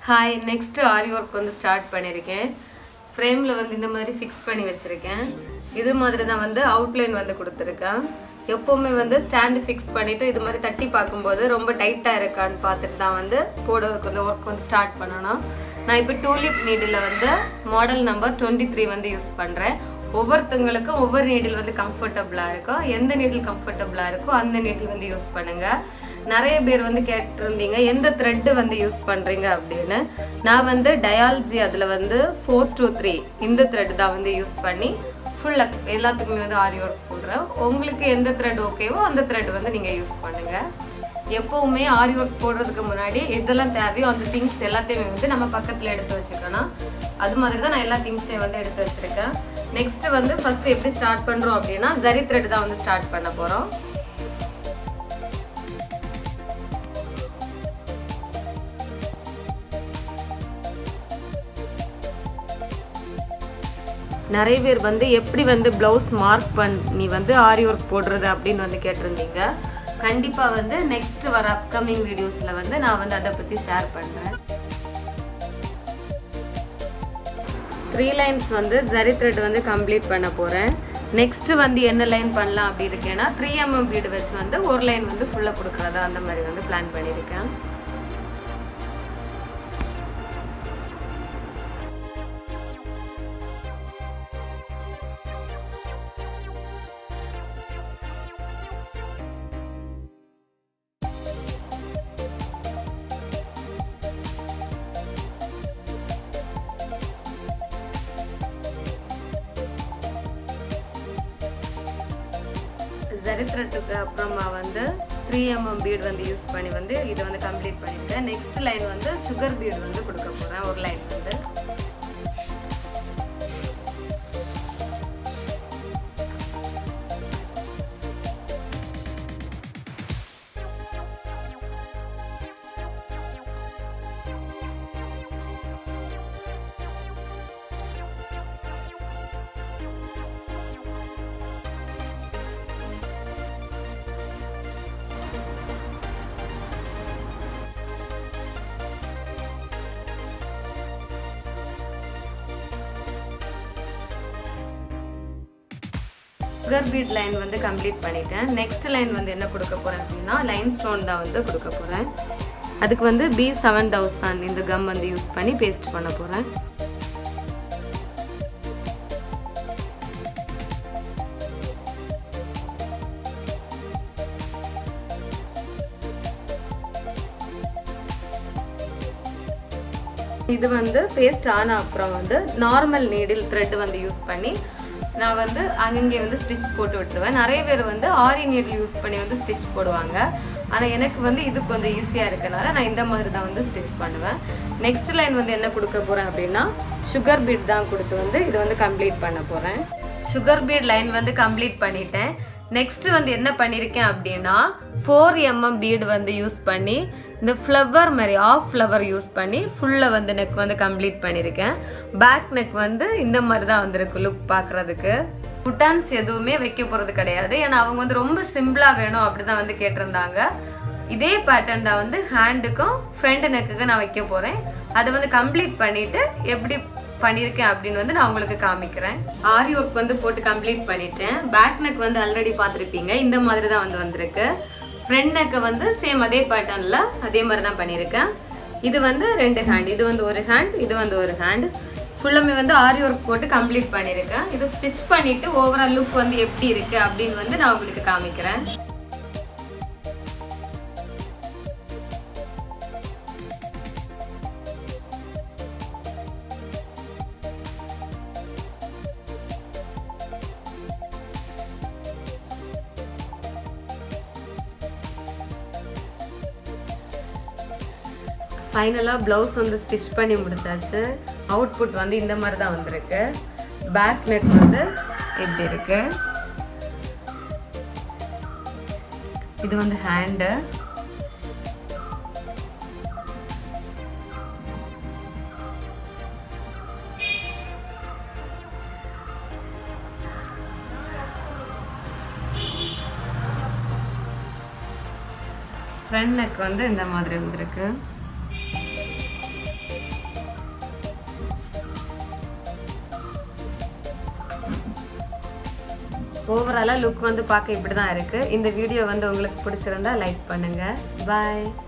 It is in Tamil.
ஹாய் நெக்ஸ்ட் ஆரி ஒர்க் வந்து ஸ்டார்ட் பண்ணியிருக்கேன் ஃப்ரேமில் வந்து இந்த மாதிரி ஃபிக்ஸ் பண்ணி வச்சுருக்கேன் இது மாதிரி தான் வந்து அவுட்லைன் வந்து கொடுத்துருக்கேன் எப்போவுமே வந்து ஸ்டாண்டு ஃபிக்ஸ் பண்ணிவிட்டு இது மாதிரி தட்டி பார்க்கும்போது ரொம்ப டைட்டாக இருக்கான்னு பார்த்துட்டு தான் வந்து போடுறதுக்கு வந்து ஒர்க் வந்து ஸ்டார்ட் பண்ணணும் நான் இப்போ டூலிப் நீடில் வந்து மாடல் நம்பர் டுவெண்ட்டி த்ரீ வந்து யூஸ் பண்ணுறேன் ஒவ்வொருத்தங்களுக்கும் ஒவ்வொரு நீடில் வந்து கம்ஃபர்டபுளாக இருக்கும் எந்த நீடில் கம்ஃபர்டபுளாக இருக்கோ அந்த நீடில் வந்து யூஸ் பண்ணுங்கள் நிறைய பேர் வந்து கேட்டிருந்தீங்க எந்த த்ரெட்டு வந்து யூஸ் பண்ணுறீங்க அப்படின்னு நான் வந்து டயாலஜி அதில் வந்து ஃபோர் டூ த்ரீ இந்த த்ரெட் தான் வந்து யூஸ் பண்ணி ஃபுல்லாக எல்லாத்துக்குமே வந்து ஆரி ஒர்க் போடுறேன் உங்களுக்கு எந்த த்ரெட் ஓகேவோ அந்த த்ரெட் வந்து நீங்கள் யூஸ் பண்ணுங்கள் எப்போவுமே ஆரி ஒர்க் போடுறதுக்கு முன்னாடி எதெல்லாம் தேவையோ அந்த திங்ஸ் எல்லாத்தையுமே வந்து நம்ம பக்கத்தில் எடுத்து வச்சுக்கணும் அது மாதிரி தான் நான் எல்லா திங்ஸையும் வந்து எடுத்து வச்சுருக்கேன் நெக்ஸ்ட் வந்து ஃபர்ஸ்ட் எப்படி ஸ்டார்ட் பண்ணுறோம் அப்படின்னா ஜரி த்ரெட் தான் வந்து ஸ்டார்ட் பண்ண போகிறோம் நிறைய பேர் வந்து எப்படி வந்து ப்ளவுஸ் மார்க் பண்ணி வந்து ஆரி ஒர்க் போடுறது அப்படின்னு வந்து கேட்டிருந்தீங்க கண்டிப்பாக வந்து நெக்ஸ்ட் வர அப்கமிங் வீடியோஸில் வந்து நான் வந்து அதை பற்றி ஷேர் பண்ணுறேன் த்ரீ லைன்ஸ் வந்து ஜரி த்ரெட் வந்து கம்ப்ளீட் பண்ண போகிறேன் நெக்ஸ்ட் வந்து என்ன லைன் பண்ணலாம் அப்படி இருக்கேன்னா த்ரீ எம்எம் பீடு வச்சு வந்து ஒரு லைன் வந்து ஃபுல்லாக கொடுக்குறதா அந்த மாதிரி வந்து பிளான் பண்ணியிருக்கேன் சரித்திரத்துக்கு அப்புறமா வந்து த்ரீ எம்எம் பீட் வந்து யூஸ் பண்ணி வந்து இதை வந்து கம்ப்ளீட் பண்ணிட்டேன் நெக்ஸ்ட் லைன் வந்து சுகர் பீட் வந்து கொடுக்க போகிறேன் ஒரு லைன் வந்து சுகர் பீட் லைன் வந்து கம்ப்ளீட் பண்ணிட்டேன் நெக்ஸ்ட் லைன் வந்து என்ன கொடுக்க போகிறேன் அப்படின்னா லைன் ஸ்டோன் தான் வந்து கொடுக்க போகிறேன் அதுக்கு வந்து பி செவன் தௌசண்ட் இந்த கம் வந்து யூஸ் பண்ணி பேஸ்ட் பண்ண போகிறேன் இது வந்து பேஸ்ட் ஆன அப்புறம் வந்து நார்மல் நீடில் த்ரெட் வந்து யூஸ் பண்ணி நான் வந்து அங்கங்கே வந்து ஸ்டிச் போட்டு விட்டுருவேன் நிறைய பேர் வந்து ஆரி நீடில் யூஸ் பண்ணி வந்து ஸ்டிச் போடுவாங்க ஆனால் எனக்கு வந்து இது கொஞ்சம் ஈஸியாக இருக்கனால நான் இந்த மாதிரி தான் வந்து ஸ்டிச் பண்ணுவேன் நெக்ஸ்ட் லைன் வந்து என்ன கொடுக்க போகிறேன் அப்படின்னா சுகர் பீட் தான் கொடுத்து வந்து இது வந்து கம்ப்ளீட் பண்ண போகிறேன் சுகர் பீட் லைன் வந்து கம்ப்ளீட் பண்ணிட்டேன் நெக்ஸ்ட் வந்து என்ன பண்ணியிருக்கேன் அப்படின்னா ஃபோர் எம்எம் பீடு வந்து யூஸ் பண்ணி இந்த ஃப்ளவர் மாதிரி ஆஃப் ஃப்ளவர் யூஸ் பண்ணி ஃபுல்லாக வந்து நெக் வந்து கம்ப்ளீட் பண்ணியிருக்கேன் பேக் நெக் வந்து இந்த மாதிரி தான் வந்திருக்கு லுக் பார்க்குறதுக்கு புட்டான்ஸ் எதுவுமே வைக்க போகிறது கிடையாது ஏன்னா அவங்க வந்து ரொம்ப சிம்பிளாக வேணும் அப்படி தான் வந்து கேட்டிருந்தாங்க இதே பேட்டர்ன் தான் வந்து ஹேண்டுக்கும் ஃப்ரண்ட் நெக்குக்கு நான் வைக்க போகிறேன் அதை வந்து கம்ப்ளீட் பண்ணிவிட்டு எப்படி பண்ணியிருக்கேன் அப்படின்னு வந்து நான் உங்களுக்கு காமிக்கிறேன் ஆரி ஒர்க் வந்து போட்டு கம்ப்ளீட் பண்ணிட்டேன் பேக் நெக் வந்து ஆல்ரெடி பார்த்துருப்பீங்க இந்த மாதிரி தான் வந்து வந்திருக்கு ஃப்ரண்ட் நெக்கை வந்து சேம் அதே பேட்டர்னில் அதே மாதிரி தான் பண்ணியிருக்கேன் இது வந்து ரெண்டு ஹேண்ட் இது வந்து ஒரு ஹேண்ட் இது வந்து ஒரு ஹேண்ட் ஃபுல்லாமே வந்து ஆரி ஒர்க் போட்டு கம்ப்ளீட் பண்ணியிருக்கேன் இது ஸ்டிச் பண்ணிவிட்டு ஓவரால் லுக் வந்து எப்படி இருக்குது அப்படின்னு வந்து நான் உங்களுக்கு காமிக்கிறேன் ஃபைனலாக ப்ளவுஸ் வந்து ஸ்டிச் பண்ணி முடிச்சாச்சு அவுட்புட் வந்து இந்த மாதிரி தான் வந்திருக்கு பேக் நெக் வந்து இப்படி இருக்கு இது வந்து ஹேண்டு ஃப்ரண்ட் நெக் வந்து இந்த மாதிரி வந்திருக்கு ஓவராலாக லுக் வந்து பார்க்க இப்படி தான் இருக்குது இந்த வீடியோ வந்து உங்களுக்கு பிடிச்சிருந்தா லைக் பண்ணுங்கள் பாய்